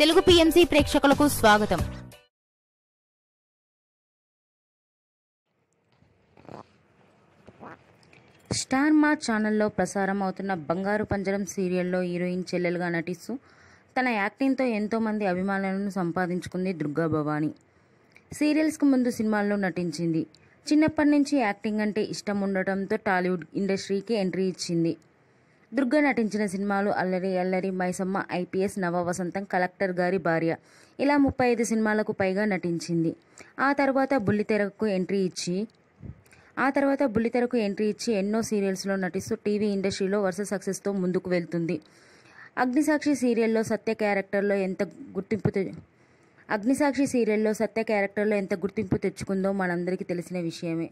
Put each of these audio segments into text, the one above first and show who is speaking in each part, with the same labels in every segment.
Speaker 1: Telugu PMC ప్రేక్షకులకు స్వాగతం
Speaker 2: star మా ఛానల్లో ప్రసారం అవుతున్న బంగారు పంజరం సీరియల్లో హీరోయిన్ చెల్లెలుగా నటిస్తూ తన యాక్టింగ్తో ఎంతోమంది అభిమానులను సంపాదించుకుంది దుర్గా భవానీ సీరియల్స్కు ముందు సినిమాల్లో నటించింది చిన్నప్పటి నుంచి యాక్టింగ్ అంటే ఇష్టం ఉండటంతో టాలీవుడ్ ఇండస్ట్రీకి ఎంట్రీ ఇచ్చింది దుర్గా నటించిన సినిమాలు అల్లరి అల్లరి మైసమ్మ ఐపీఎస్ నవ వసంతం కలెక్టర్ గారి భార్య ఇలా ముప్పై ఐదు సినిమాలకు పైగా నటించింది ఆ తర్వాత బుల్లితెరకు ఎంట్రీ ఇచ్చి ఆ తర్వాత బుల్లితెరకు ఎంట్రీ ఇచ్చి ఎన్నో సీరియల్స్లో నటిస్తూ టీవీ ఇండస్ట్రీలో వరుస సక్సెస్తో ముందుకు వెళ్తుంది అగ్నిసాక్షి సీరియల్లో సత్య క్యారెక్టర్లో ఎంత గుర్తింపు తె- అగ్నిసాక్షి సీరియల్లో సత్య క్యారెక్టర్లో ఎంత గుర్తింపు తెచ్చుకుందో మనందరికీ తెలిసిన విషయమే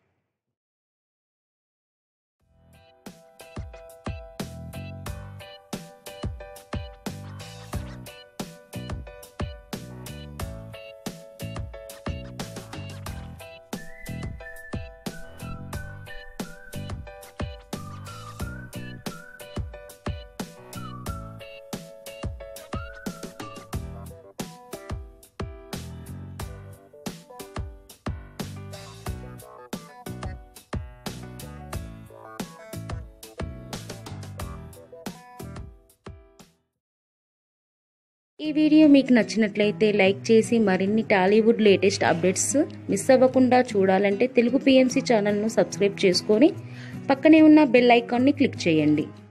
Speaker 2: ఈ వీడియో మీకు నచ్చినట్లయితే లైక్ చేసి మరిన్ని టాలీవుడ్ లేటెస్ట్ అప్డేట్స్ మిస్ అవ్వకుండా చూడాలంటే తెలుగు పిఎంసి ఛానల్ను సబ్స్క్రైబ్ చేసుకొని పక్కనే ఉన్న బెల్ ఐకాన్ని క్లిక్ చేయండి